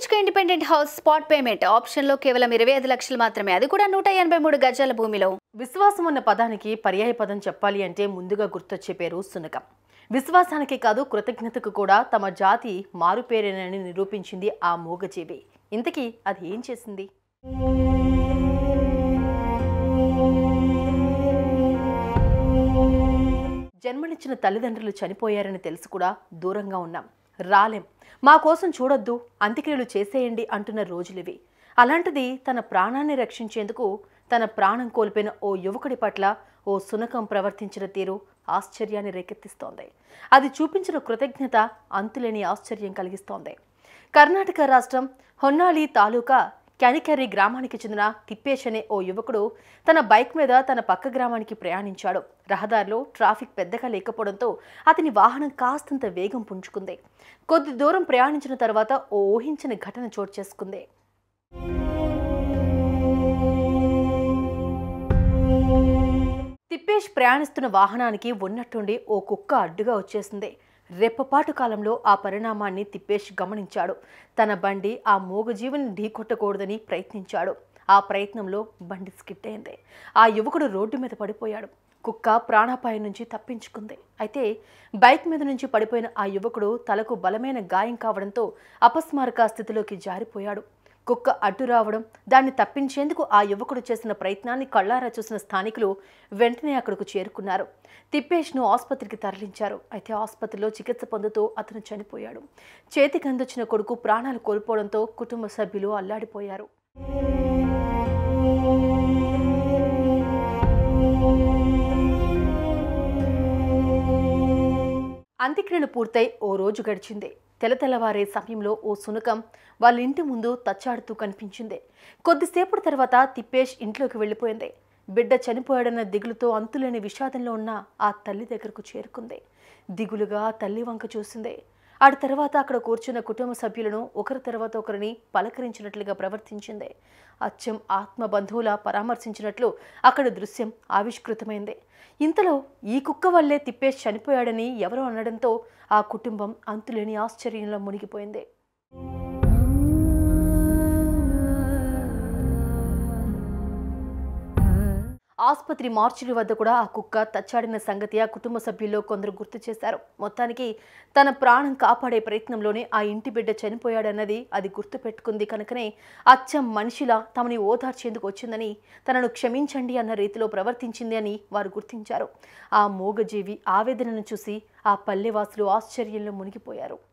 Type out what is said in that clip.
BHK independent house spot payment ఆప్షన్లో కేవలం ఇరవై ఐదు లక్షలు మాత్రమే అది కూడా నూట ఎనభై మూడు గజాల భూమిలో విశ్వాసం అన్న పదానికి పర్యాయ పదం చెప్పాలి అంటే ముందుగా గుర్తొచ్చే పేరు సునకం విశ్వాసానికి కాదు కృతజ్ఞతకు కూడా తమ జాతి మారుపేరేనని నిరూపించింది ఆ మూగజీవి ఇంతకీ అది ఏం చేసింది జన్మనిచ్చిన తల్లిదండ్రులు చనిపోయారని తెలిసి కూడా దూరంగా ఉన్నాం రాలేం మా కోసం చూడొద్దు అంత్యక్రియలు చేసేయండి అంటున్న రోజులివి అలాంటిది తన ప్రాణాన్ని రక్షించేందుకు తన ప్రాణం కోల్పోయిన ఓ యువకుడి పట్ల ఓ సునకం ప్రవర్తించిన తీరు ఆశ్చర్యాన్ని రేకెత్తిస్తోంది అది చూపించిన కృతజ్ఞత అంతులేని ఆశ్చర్యం కలిగిస్తోంది కర్ణాటక రాష్ట్రం హొన్నాలి తాలూకా క్యానికర్రి గ్రామానికి చెందిన తిప్పేష్ అనే ఓ యువకుడు తన బైక్ మీద తన పక్క గ్రామానికి ప్రయాణించాడు రహదారిలో ట్రాఫిక్ పెద్దగా లేకపోవడంతో అతని వాహనం కాస్తంత వేగం పుంజుకుంది కొద్ది దూరం ప్రయాణించిన తర్వాత ఓ ఊహించని ఘటన చోటు చేసుకుంది తిప్పేష్ ప్రయాణిస్తున్న వాహనానికి ఉన్నట్టుండి ఓ కుక్క అడ్డుగా వచ్చేసింది రెప్పపాటు కాలంలో ఆ పరిణామాన్ని తిప్పేష్ గమనించాడు తన బండి ఆ మూగజీవిని ఢీకొట్టకూడదని ప్రయత్నించాడు ఆ ప్రయత్నంలో బండి స్కిట్ అయింది ఆ యువకుడు రోడ్డు మీద పడిపోయాడు కుక్క ప్రాణాపాయం నుంచి తప్పించుకుంది అయితే బైక్ మీద నుంచి పడిపోయిన ఆ యువకుడు తలకు బలమైన గాయం కావడంతో అపస్మారక స్థితిలోకి జారిపోయాడు కుక్క అడ్డు రావడం దాన్ని తప్పించేందుకు ఆ యువకుడు చేసిన ప్రయత్నాన్ని కళ్ళారా చూసిన స్థానికులు వెంటనే అక్కడకు చేరుకున్నారు తిప్పేష్ను ఆసుపత్రికి తరలించారు అయితే ఆసుపత్రిలో చికిత్స పొందుతూ అతను చనిపోయాడు చేతికి అందొచ్చిన కొడుకు ప్రాణాలు కోల్పోవడంతో కుటుంబ సభ్యులు అల్లాడిపోయారు అంత్యక్రియలు పూర్తయి ఓ రోజు గడిచింది తెలతెలవారే సమయంలో ఓ సునకం వాళ్ళ ఇంటి ముందు తచ్చాడుతూ కనిపించింది కొద్దిసేపటి తర్వాత తిప్పేష్ ఇంట్లోకి వెళ్ళిపోయింది బిడ్డ చనిపోయాడన్న దిగులుతో అంతులేని విషాదంలో ఉన్న ఆ తల్లి దగ్గరకు చేరుకుంది దిగులుగా తల్లి వంక చూసింది ఆ తర్వాత అక్కడ కూర్చున్న కుటుంబ సభ్యులను ఒకరి తర్వాత ఒకరిని పలకరించినట్లుగా ప్రవర్తించింది అచ్చం ఆత్మ బంధువుల పరామర్శించినట్లు అక్కడ దృశ్యం ఆవిష్కృతమైంది ఇంతలో ఈ కుక్క వల్లే తిప్పేసి చనిపోయాడని ఎవరో అనడంతో ఆ కుటుంబం అంతులేని ఆశ్చర్యంలో మునిగిపోయింది ఆసుపత్రి మార్చిడి వద్ద కూడా ఆ కుక్క తచ్చాడిన సంగతి ఆ కుటుంబ సభ్యుల్లో కొందరు గుర్తు చేశారు మొత్తానికి తన ప్రాణం కాపాడే ప్రయత్నంలోనే ఆ ఇంటి బిడ్డ చనిపోయాడన్నది అది గుర్తు పెట్టుకుంది కనుకనే అచ్చం మనిషిలా తమని ఓదార్చేందుకు వచ్చిందని తనను క్షమించండి అన్న రీతిలో ప్రవర్తించింది అని వారు గుర్తించారు ఆ మూగజీవి ఆవేదనను చూసి ఆ పల్లెవాసులు ఆశ్చర్యంలో మునిగిపోయారు